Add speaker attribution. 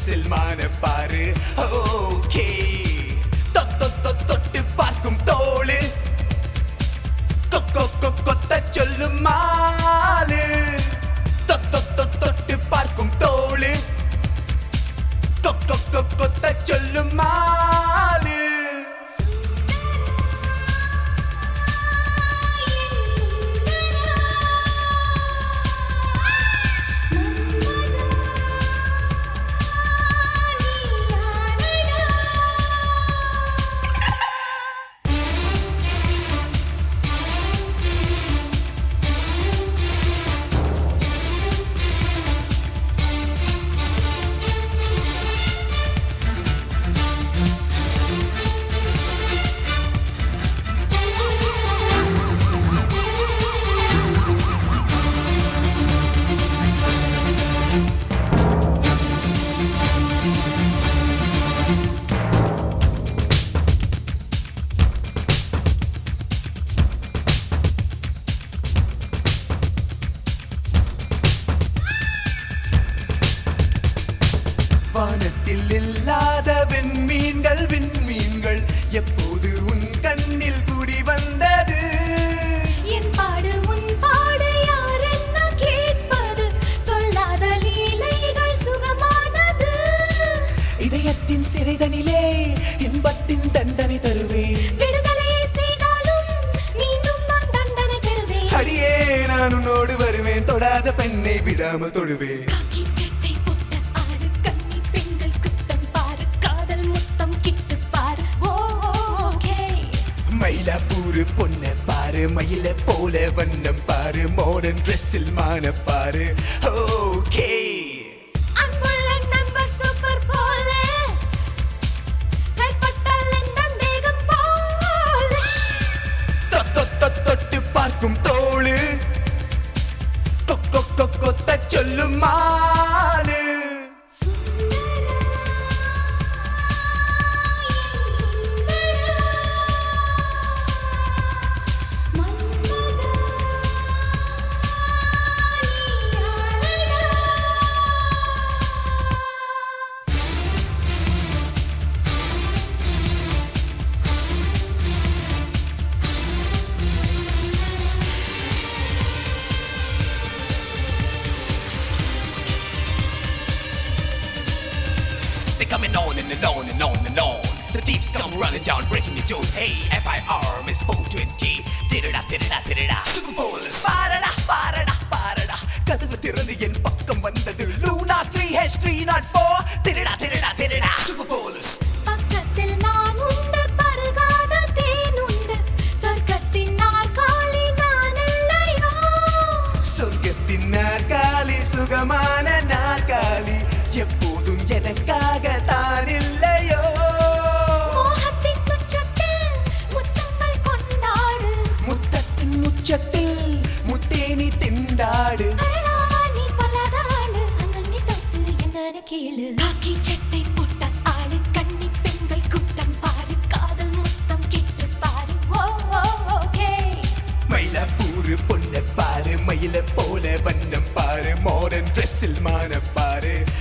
Speaker 1: ட்ரெஸ்ஸில் மான பாரு ஓகே தொட்டு பார்க்கும் தோளு கொக்கோ கொ- கொத்த சொல்லும் மாலு தொ- தொ- தொ- தொட்டு பார்க்கும் தோளு கொக்கோ கொ- கொத்த சொல்லும் மாலு வானத்தில் இல்லாத விண்மீன்கள் விண்மீன்கள் எப்போது உன் கண்ணில் குடி வந்தது
Speaker 2: என் பாடு உன் பாடு யாரென்ன கேட்பது சொல்லாத லீலைகள் சுகமானது
Speaker 1: இதயத்தின் சிறைதனிலே இன்பத்தின் தண்டனை தருவேன்
Speaker 2: விடுதலையை செய்தாலும் மீண்டும் நான் தண்டனை பெறுவேன்
Speaker 1: அடியே நான் உன்னோடு வருவேன் தொடாத பெண்ணை விடாமல் தொடுவேன்
Speaker 2: காக்கி சட்டை போட்ட ஆடு கன்னி பெண்கள் குத்தம் பாரு காதல் முத்தம் கிட்டு பாரு ஓ ஓகே
Speaker 1: மயிலாப்பூர் பொண்ண பாரு மயில போல வண்ணம் பாரு மாடர்ன் ட்ரெஸ்ஸில் மான பாரு ஓகே
Speaker 2: அன்புள்ள நண்பர் சூப்பர் போலீஸ் கைப்பட்டால் எந்த தேகம் போலீஸ்
Speaker 1: தொட்டு பார்க்கும் தோளு கொக்கோ கொ- கொத்த சொல்லும் மாலு
Speaker 3: They're coming on and, and on and on and on. The thieves come running down, breaking your doors. Hey, FIR, Miss 420. Did-da, did-da, did-da.
Speaker 1: Super Bowlers. பாரடா பாரடா பாரடா கதவு திறந்து என் பக்கம் வந்தது Luna three H three not four திருடா திருடா திருடா சூப்பர் போலீஸ்
Speaker 2: பக்கத்தில் நான் உண்டு பருகாத தேன் உண்டு சொர்க்கத்தின் நாற்காலி நான் இல்லையோ
Speaker 1: சொர்க்கத்தின் நாற்காலி சுகமான நாற்காலி எப்போதும் எனக்காக தான் இல்லையோ
Speaker 2: மோகத்தின் உச்சத்தில் முத்தங்கள் கொண்டாடு
Speaker 1: முத்தத்தின் உச்சத்தில் முத்தேனி திண்டாடு
Speaker 2: அழகா நீ பலகாலு அங்கங்கே தொட்டு என்னன்னு கேளு காக்கி சட்டை போட்ட ஆளு கன்னி பெண்கள் கூட்டம் பாரு காதல் முத்தம் கேட்டு பாரு ஓ ஓ ஓகே
Speaker 1: மயிலாப்பூர் பொண்ண பாரு மயில போல வண்ணம் பாரு மாடர்ன் ட்ரெஸ்ஸில் மான பாரு